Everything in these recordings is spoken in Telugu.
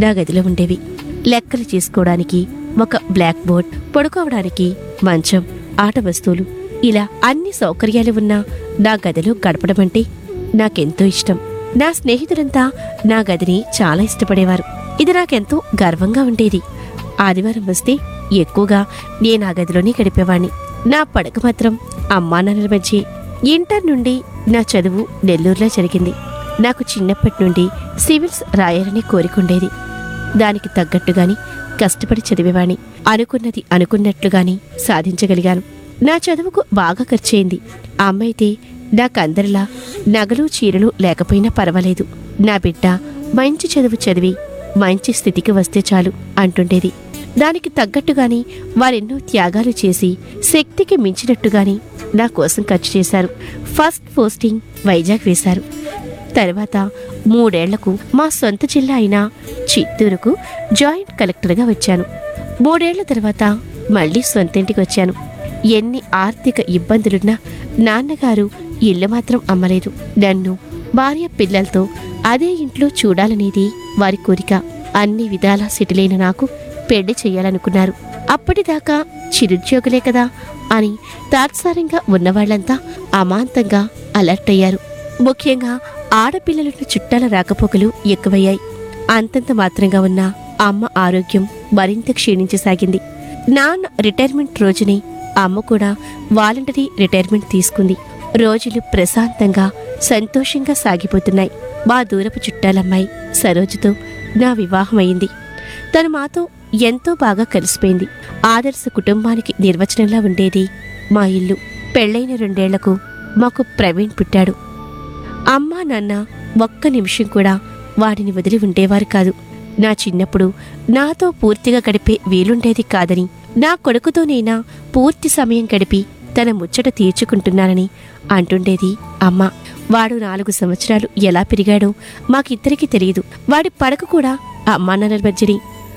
నా గదిలో ఉండేవి లెక్కలు చేసుకోవడానికి ఒక బ్లాక్ బోర్డ్ పడుకోవడానికి మంచం ఆట వస్తువులు ఇలా అన్ని సౌకర్యాలు ఉన్న నా గదిలో గడపడం అంటే నాకెంతో ఇష్టం నా స్నేహితులంతా నా గదిని చాలా ఇష్టపడేవారు ఇది నాకెంతో గర్వంగా ఉండేది ఆదివారం వస్తే ఎక్కువగా నేను ఆ గదిలోనే గడిపేవాణ్ణి నా పడక మాత్రం అమ్మా నాన్నల మధ్య ఇంటర్ నుండి నా చదువు నెల్లూరులో జరిగింది నాకు చిన్నప్పటి నుండి సివిల్స్ రాయాలని కోరికుండేది దానికి తగ్గట్టుగాని కష్టపడి చదివేవాణ్ణి అనుకున్నది అనుకున్నట్లుగాని సాధించగలిగాను నా చదువుకు బాగా ఖర్చయింది ఆ అమ్మైతే నాకందరిలా నగలు చీరలు లేకపోయినా పర్వాలేదు నా బిడ్డ మంచి చదువు చదివి మంచి స్థితికి వస్తే చాలు అంటుండేది దానికి తగ్గట్టుగాని వారెన్నో త్యాగాలు చేసి శక్తికి మించినట్టుగాని నా కోసం ఖర్చు చేశారు ఫస్ట్ పోస్టింగ్ వైజాగ్ వేశారు తర్వాత మూడేళ్లకు మా సొంత జిల్లా అయిన చిత్తూరుకు జాయింట్ కలెక్టర్గా వచ్చాను మూడేళ్ల తర్వాత మళ్ళీ సొంతింటికి వచ్చాను ఎన్ని ఆర్థిక ఇబ్బందులున్నా నాన్నగారు ఇల్లు మాత్రం అమ్మలేదు నన్ను భార్య పిల్లలతో అదే ఇంట్లో చూడాలనేది వారి కోరిక అన్ని విధాలా సెటిలైన నాకు పెళ్లి చేయాలనుకున్నారు అప్పటిదాకా చిరుద్యోగులే కదా అని తాత్సారంగా ఉన్నవాళ్లంతా అమాంతంగా అలర్ట్ అయ్యారు ముఖ్యంగా ఆడపిల్లలను చుట్టాల రాకపోకలు ఎక్కువయ్యాయి అంతంత మాత్రంగా ఉన్న అమ్మ ఆరోగ్యం మరింత క్షీణించసాగింది నాన్న రిటైర్మెంట్ రోజునే అమ్మ కూడా వాలంటరీ రిటైర్మెంట్ తీసుకుంది రోజులు ప్రశాంతంగా సంతోషంగా సాగిపోతున్నాయి మా దూరపు చుట్టాలమ్మాయి సరోజుతో నా వివాహమైంది తను మాతో ఎంతో బాగా కలిసిపోయింది ఆదర్శ కుటుంబానికి నిర్వచనంలా ఉండేది మా ఇల్లు పెళ్ళైన రెండేళ్లకు మాకు ప్రవీణ్ పుట్టాడు అమ్మా నాన్న ఒక్క నిమిషం కూడా వాడిని వదిలి ఉండేవారు కాదు నా చిన్నప్పుడు నాతో పూర్తిగా గడిపే వీలుండేది కాదని నా కొడుకుతోనైనా పూర్తి సమయం గడిపి తన ముచ్చట తీర్చుకుంటున్నానని అంటుండేది అమ్మ వాడు నాలుగు సంవత్సరాలు ఎలా పెరిగాడో మాకిద్దరికీ తెలియదు వాడి పడక కూడా అమ్మా నాన్నల మధ్యని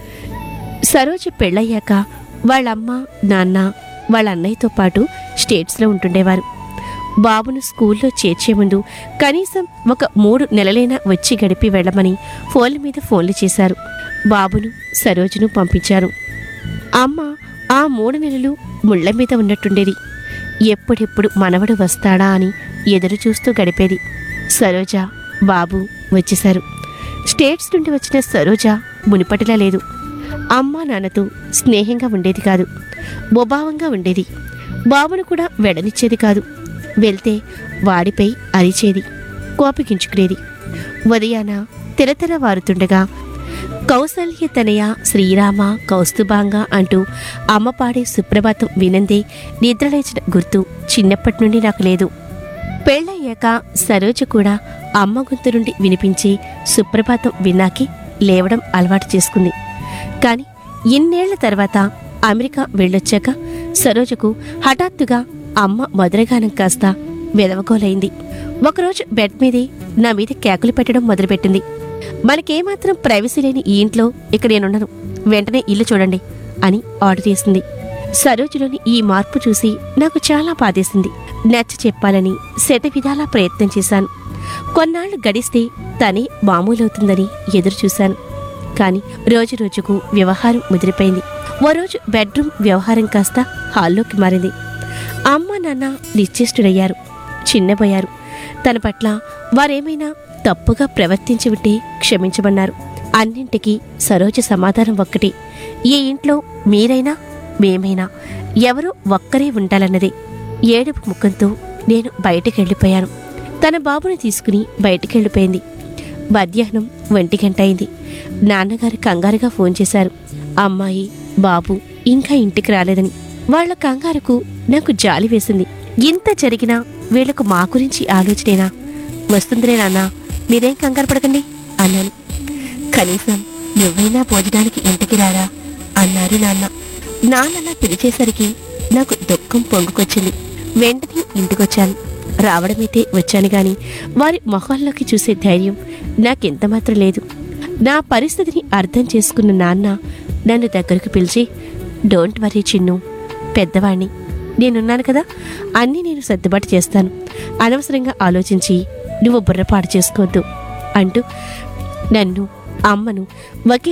సరోజ పెళ్ళయ్యాక వాళ్ళమ్మ నాన్న వాళ్ళ అన్నయ్యతో పాటు స్టేట్స్లో ఉంటుండేవారు బాబును స్కూల్లో చేర్చే ముందు కనీసం ఒక మూడు నెలలైనా వచ్చి గడిపి వెళ్ళమని ఫోన్ల మీద ఫోన్లు చేశారు బాబును సరోజను పంపించారు అమ్మ ఆ మూడు నెలలు ముళ్ళ మీద ఉన్నట్టుండేది ఎప్పుడెప్పుడు మనవడు వస్తాడా అని ఎదురు చూస్తూ గడిపేది సరోజ బాబు వచ్చేశారు స్టేట్స్ నుండి వచ్చిన సరోజ మునిపటిలా లేదు అమ్మా నాన్నతో స్నేహంగా ఉండేది కాదు ముభావంగా ఉండేది బాబును కూడా వెడనిచ్చేది కాదు వెళ్తే వాడిపై అరిచేది కోపగించుకునేది ఉదయాన తెరతెర వారుతుండగా కౌసల్య తనయ శ్రీరామ కౌస్తుభాంగ అంటూ అమ్మ పాడే సుప్రభాతం వినందే నిద్రలేచిన గుర్తు చిన్నప్పటి నుండి నాకు లేదు పెళ్ళయ్యాక సరోజ కూడా అమ్మ గొంతు నుండి వినిపించే సుప్రభాతం విన్నాకి లేవడం అలవాటు చేసుకుంది కానీ ఇన్నేళ్ల తర్వాత అమెరికా వెళ్ళొచ్చాక సరోజకు హఠాత్తుగా అమ్మ మధురగానం కాస్త వెదవగోలైంది ఒకరోజు బెడ్ మీదే నా మీద కేకలు పెట్టడం మొదలుపెట్టింది మనకేమాత్రం ప్రైవసీ లేని ఈ ఇంట్లో ఇక నేనున్నాను వెంటనే ఇల్లు చూడండి అని ఆర్డర్ చేసింది సరోజులోని ఈ మార్పు చూసి నాకు చాలా బాధేసింది నచ్చ చెప్పాలని శత విధాలా ప్రయత్నం చేశాను కొన్నాళ్లు గడిస్తే తనే మామూలవుతుందని ఎదురు చూశాను కానీ రోజు రోజుకు వ్యవహారం ముదిరిపోయింది ఓ రోజు బెడ్రూమ్ వ్యవహారం కాస్త హాల్లోకి మారింది అమ్మ నాన్న నిశ్చేష్టుడయ్యారు చిన్నబోయారు తన పట్ల వారేమైనా తప్పుగా ప్రవర్తించి ఉంటే క్షమించమన్నారు అన్నింటికీ సరోజ సమాధానం ఒక్కటే ఈ ఇంట్లో మీరైనా మేమైనా ఎవరో ఒక్కరే ఉండాలన్నదే ఏడుపు ముఖంతో నేను బయటికెళ్ళిపోయాను తన బాబుని తీసుకుని బయటికెళ్ళిపోయింది మధ్యాహ్నం ఒంటి గంట అయింది నాన్నగారు కంగారుగా ఫోన్ చేశారు అమ్మాయి బాబు ఇంకా ఇంటికి రాలేదని వాళ్ళ కంగారుకు నాకు జాలి వేసింది ఇంత జరిగినా వీళ్లకు మా గురించి ఆలోచనేనా వస్తుందిరే నాన్న మీరేం కంగారు పడకండి అన్నాను కనీసం నువ్వైనా భోజనానికి ఇంటికి రారా అన్నారు నాన్న నాన్నలా పిలిచేసరికి నాకు దుఃఖం పొంగుకొచ్చింది వెంటనే ఇంటికొచ్చాను రావడమైతే వచ్చాను గాని వారి మొహాల్లోకి చూసే ధైర్యం నాకెంత మాత్రం లేదు నా పరిస్థితిని అర్థం చేసుకున్న నాన్న నన్ను దగ్గరకు పిలిచి డోంట్ వరీ చిన్ను పెద్దవాణ్ణి నేనున్నాను కదా అన్నీ నేను సర్దుబాటు చేస్తాను అనవసరంగా ఆలోచించి నువ్వు బుర్రపాటు చేసుకోవద్దు అంటూ నన్ను అమ్మను ఒకే